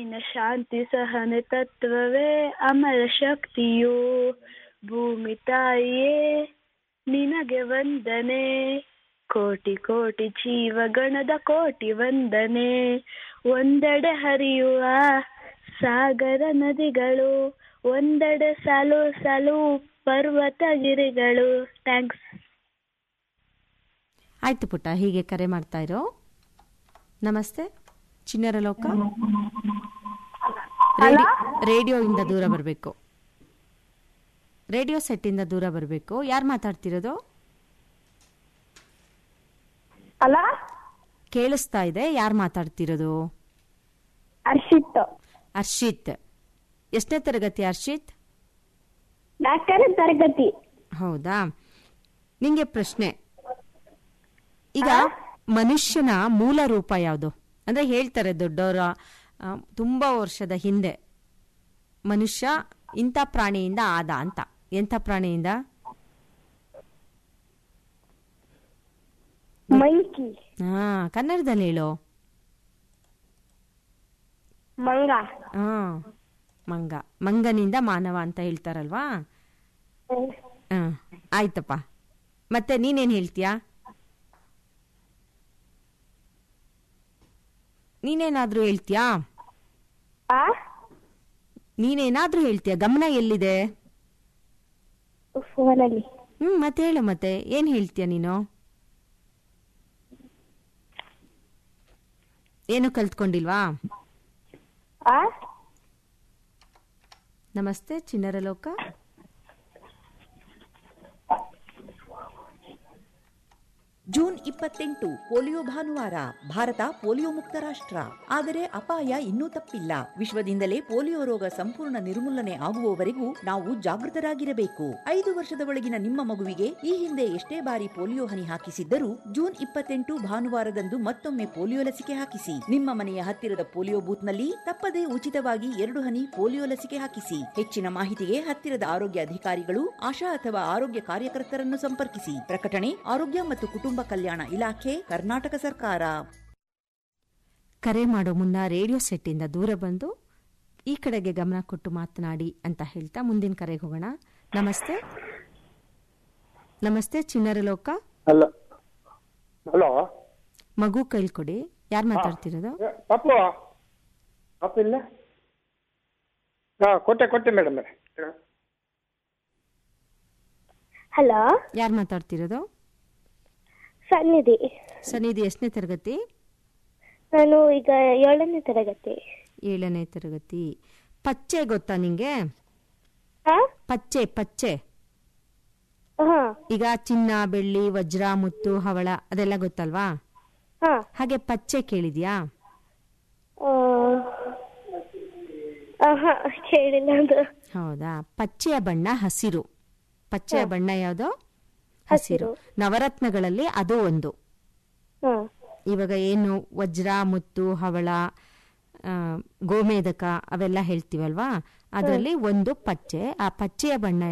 ನಿನ್ನ ಶಾಂತಿ ಸಹನೆ ತತ್ವವೇ ಅಮರ ಶಕ್ತಿಯು ಭೂಮಿ ತಾಯಿಯೇ ನಿನಗೆ ವಂದನೆ ಕೋಟಿ ಕೋಟಿ ಜೀವಗಣದ ಕೋಟಿ ವಂದನೆ ಒಂದೆಡೆ ಹರಿಯುವ ಸಾಗರ ನದಿಗಳು ಒಂದೆಡೆ ಸಾಲು ಸಾಲು ಪರ್ವತ ಗಿರಿಗಳು ಥ್ಯಾಂಕ್ಸ್ ಆಯ್ತು ಪುಟ್ಟ ಹೀಗೆ ಕರೆ ಮಾಡ್ತಾ ಇರೋ ನಮಸ್ತೆ ಚಿನ್ನರ ಲೋಕ ರೇಡಿ- ರೇಡಿಯೋಯಿಂದ ದೂರ ಬರಬೇಕು ರೇಡಿಯೋ ಸೆಟ್ಟಿಂದ ದೂರ ಬರಬೇಕು ಯಾರು ಮಾತಾಡ್ತಿರೋದು ಅಲ್ಲ ಕೇಳಿಸ್ತಾ ಇದೆ ಯಾರು ಮಾತಾಡ್ತಿರೋದು ಹರ್ಷಿತ್ ಹರ್ಷಿತ್ ಎಷ್ಟನೇ ತರಗತಿ ಹರ್ಷಿತ್ ನಾಲ್ಕನೇ ತರಗತಿ ಹೌದಾ ನಿಂಗೆ ಪ್ರಶ್ನೆ ಈಗ ಮನುಷ್ಯನ ಮೂಲ ರೂಪ ಯಾವುದು ಅಂದ್ರೆ ಹೇಳ್ತಾರೆ ದೊಡ್ಡವರ ಆ, ತುಂಬಾ ವರ್ಷದ ಹಿಂದೆ ಮನುಷ್ಯ ಇಂಥ ಪ್ರಾಣಿಯಿಂದ ಆದ ಅಂತ ಎಂಥ ಪ್ರಾಣಿಯಿಂದ ಮಂಕಿ ಹಾ ಕನ್ನಡದಲ್ಲಿ ಹೇಳು ಮಂಗ ಹಾ ಮಂಗ ಮಂಗನಿಂದ ಮಾನವ ಅಂತ ಹೇಳ್ತಾರಲ್ವಾ ಹಾ ಆಯ್ತಪ್ಪ ಮತ್ತೆ ನೀನೇನ್ ಹೇಳ್ತೀಯಾ ನೀನೇನಾದ್ರೂ ಹೇಳ್ತೀಯಾ ಆ ನೀನೇನಾದ್ರೂ ಹೇಳ್ತೀಯಾ ಗಮನ ಎಲ್ಲಿದೆ ಫೋನಲ್ಲಿ ಹ್ಮ್ ಮತ್ತೆ ಹೇಳು ಮತ್ತೆ ಏನ್ ಹೇಳ್ತೀಯ ನೀನು ಏನು ಕಲ್ತ್ಕೊಂಡಿಲ್ವಾ ಆ ನಮಸ್ತೆ ಚಿನ್ನರ ಲೋಕ ಜೂನ್ ಇಪ್ಪತ್ತೆಂಟು ಪೋಲಿಯೋ ಭಾನುವಾರ ಭಾರತ ಪೋಲಿಯೋ ಮುಕ್ತ ರಾಷ್ಟ್ರ ಆದರೆ ಅಪಾಯ ಇನ್ನೂ ತಪ್ಪಿಲ್ಲ ವಿಶ್ವದಿಂದಲೇ ಪೋಲಿಯೋ ರೋಗ ಸಂಪೂರ್ಣ ನಿರ್ಮೂಲನೆ ಆಗುವವರೆಗೂ ನಾವು ಜಾಗೃತರಾಗಿರಬೇಕು ಐದು ವರ್ಷದ ಒಳಗಿನ ನಿಮ್ಮ ಮಗುವಿಗೆ ಈ ಹಿಂದೆ ಎಷ್ಟೇ ಬಾರಿ ಪೋಲಿಯೋ ಹನಿ ಹಾಕಿಸಿದ್ದರೂ ಜೂನ್ ಇಪ್ಪತ್ತೆಂಟು ಭಾನುವಾರದಂದು ಮತ್ತೊಮ್ಮೆ ಪೋಲಿಯೋ ಲಸಿಕೆ ಹಾಕಿಸಿ ನಿಮ್ಮ ಮನೆಯ ಹತ್ತಿರದ ಪೋಲಿಯೋ ಬೂತ್ನಲ್ಲಿ ತಪ್ಪದೇ ಉಚಿತವಾಗಿ ಎರಡು ಹನಿ ಪೋಲಿಯೋ ಲಸಿಕೆ ಹಾಕಿಸಿ ಹೆಚ್ಚಿನ ಮಾಹಿತಿಗೆ ಹತ್ತಿರದ ಆರೋಗ್ಯ ಅಧಿಕಾರಿಗಳು ಆಶಾ ಅಥವಾ ಆರೋಗ್ಯ ಕಾರ್ಯಕರ್ತರನ್ನು ಸಂಪರ್ಕಿಸಿ ಪ್ರಕಟಣೆ ಆರೋಗ್ಯ ಮತ್ತು ಕುಟುಂಬ ಕಲ್ಯಾಣ ಇಲಾಖೆ ಕರ್ನಾಟಕ ಸರ್ಕಾರ ಕರೆ ಮಾಡೋ ಮುನ್ನ ರೇಡಿಯೋ ಸೆಟ್ಟಿಂದ ದೂರ ಬಂದು ಈ ಕಡೆಗೆ ಗಮನ ಕೊಟ್ಟು ಮಾತನಾಡಿ ಅಂತ ಹೇಳ್ತಾ ಮುಂದಿನ ಕರೆಗೆ ಹೋಗೋಣ ನಮಸ್ತೆ ನಮಸ್ತೆ ಚಿನ್ನರ ಲೋಕ ಹಲೋ ಹಲೋ ಮಗು ಕೈಲ್ ಕೊಡಿ ಯಾರು ಮಾತಾಡ್ತಿರೋದು ಪಪ್ಪು ಪಪ್ಪು ಇಲ್ಲ ಹಾಂ ಕೊಟ್ಟೆ ಕೊಟ್ಟೆ ಮೇಡಮ್ ಹಲೋ ಯಾರು ಮಾತಾಡ್ತಿರೋದು ಸನ್ನಿಧಿ ಸನ್ನಿಧಿ ಎಷ್ಟನೇ ತರಗತಿ ನಾನು ಈಗ ಏಳನೇ ತರಗತಿ ಏಳನೇ ತರಗತಿ ಪಚ್ಚೆ ಗೊತ್ತಾ ನಿಂಗೆ ಹಾ ಪಚ್ಚೆ ಪಚ್ಚೆ ಹಾ ಈಗ ಚಿನ್ನ ಬೆಳ್ಳಿ ವಜ್ರ ಮುತ್ತು ಹವಳ ಅದೆಲ್ಲ ಗೊತ್ತಲ್ವಾ ಹಾ ಹಾಗೆ ಪಚ್ಚೆ ಕೇಳಿದ್ಯಾ ಹಾ ಕೇಳಿಲ್ಲ ಅದು ಹೌದಾ ಪಚ್ಚೆಯ ಬಣ್ಣ ಹಸಿರು ಪಚ್ಚೆಯ ಬಣ್ಣ ಯಾವುದು ಹಸಿರು ನವರತ್ನಗಳಲ್ಲಿ ಅದು ಒಂದು ಹಾ ಇವಾಗ ಏನು ವಜ್ರ ಮುತ್ತು ಹವಳ ಆ, ಗೋಮೇಧಕ ಅವೆಲ್ಲ ಹೇಳ್ತೀವಲ್ವಾ ಅದರಲ್ಲಿ ಒಂದು ಪಚ್ಚೆ ಆ ಪಚ್ಚೆಯ ಬಣ್ಣ